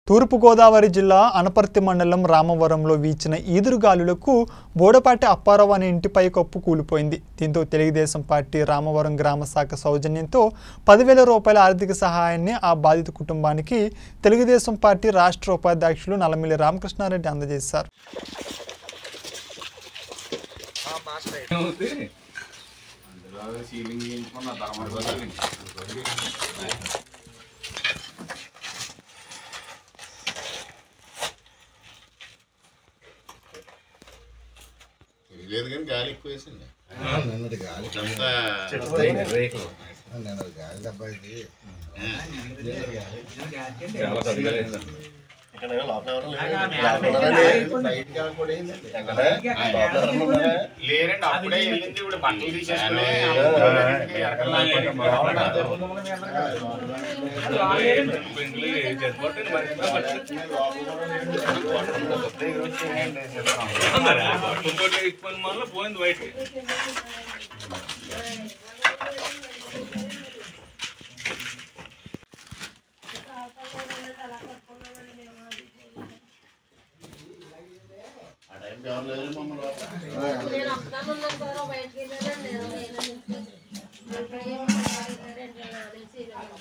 తూర్పుగోదావరి జిల్లా అనపర్తి మండలం రామవరంలో వీచిన ఈదురుగాలులకు బోడపాటి అప్పారావు అనే ఇంటిపై కప్పు కూలిపోయింది దీంతో తెలుగుదేశం పార్టీ రామవరం గ్రామ శాఖ సౌజన్యంతో పదివేల రూపాయల ఆర్థిక సహాయాన్ని ఆ బాధిత కుటుంబానికి తెలుగుదేశం పార్టీ రాష్ట్ర ఉపాధ్యక్షులు నల్లమిల్లి రామకృష్ణారెడ్డి అందజేశారు అందులో సీలింగ్ చేయించుకున్న ధర్మవరం లేదు కానీ గాలి ఎక్కువ వేసింది నిన్నటి గాలి అంతా నిన్నటి గాలి దెబ్బ ఇది బయట గాలి కూడా వేసిందండి. లేరండి అప్పుడే వెళ్ళింది ఇప్పుడు బట్టలు తీసేసుకుని పోయింది బయటికి ఆ టైంకి ఎవరు లేరు మమ్మల్ని లోపల. నేను ఒక్కదాన్ని ఉన్నాను సార్ బయటకి వెళ్ళాను నేను నేను